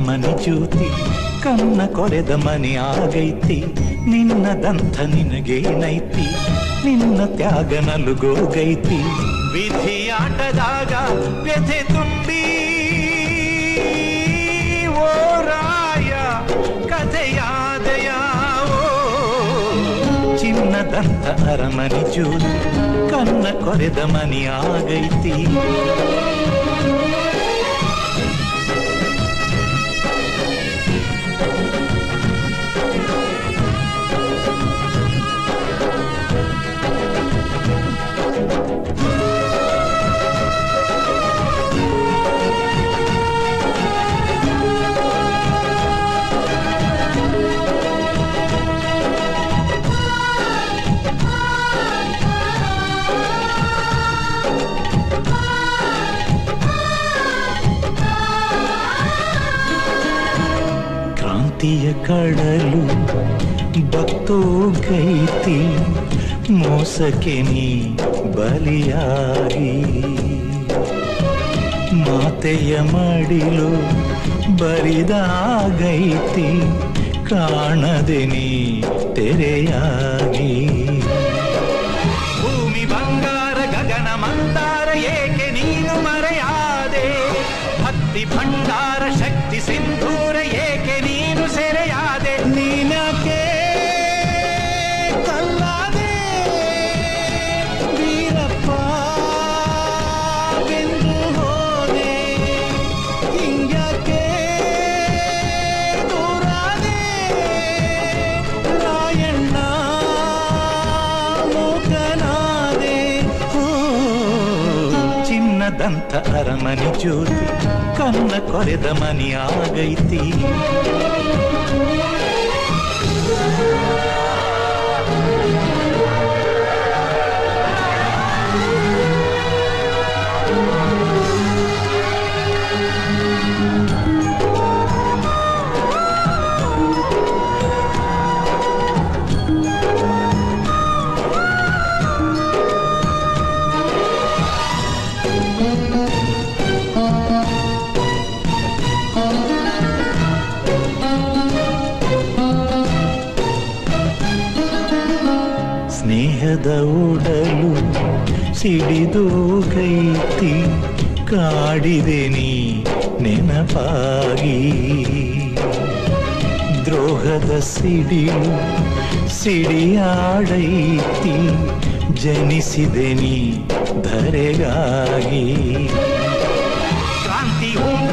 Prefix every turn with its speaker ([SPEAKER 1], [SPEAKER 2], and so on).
[SPEAKER 1] ಅರಮನೆ ಜ್ಯೋತಿ ಕನ್ನ ಕೊರೆದ ಮನೆ ಆಗೈತಿ ನಿನ್ನದಂಥ ನಿನಗೇನೈತಿ ನಿನ್ನ ತ್ಯಾಗ ನಲುಗೋಗೈತಿ ವಿಧಿಯಾಟದಾಗ ವ್ಯಥೆ ತುಂಬಿ ಓ ರಾಯ ಕಥೆಯಾದಯಾವೋ ಚಿನ್ನದಂತ ಅರಮನೆ ಜ್ಯೋತಿ ಕನ್ನ ಕೊರೆದ ಮನೆಯಾಗೈತಿ ಕ್ರಾಂತಿಯ ಕಡಲು ಬತ್ತೋಗೈತಿ ಮೋಸಕ್ಕೆ ನೀ ಬಲಿಯಾಗಿ ಮಾತೆಯ ಮಡಿಲು ಬರಿದಾಗೈತಿ ಕಾಣದೆ ನೀ ತೆರೆಯಾಗಿ ಭೂಮಿ ಬಂಗಾರ ಗಗನ ಮಂದಾರ ಏಕೆ ನೀನು ಮರೆಯಾದೆ ಭಕ್ತಿ ಭಂಡಾರ ಶಕ್ತಿ ಸಿಂಧೂರ ಏಕೆ ನೀನು ಸೆರೆಯಾದೆ ನೀನಕ್ಕೆ ಕಲ್ಲಾದೆ ವೀರಪ್ಪ ಬೆಂದು ಹೋದೆ ಹಿಂಗ್ಯಾಕೆ ದೂರಾದೆ ರಾಯಣ್ಣ ಮೂಕನಾದೆ ಹೋ ಚಿನ್ನದಂತ ಅರಮನೆ ಜ್ಯೋತಿ ಕನ್ನ ಕೊರೆದ ಮನೆಯಾಗೈತಿ ಸ್ನೇಹದ ಉಡಲು ಸಿಡಿದು ಕೈತಿ ಕಾಡಿದೆ ನೀ ನೆನಪಾಗಿ ದ್ರೋಹದ ಸಿಡಿಲು ಸಿಡಿಯಾಡೈತಿ ಜನಿಸಿದೆ ನೀ ಧರೆಗಾಗಿ ಕ್ರಾಂತಿ ಉಂಟ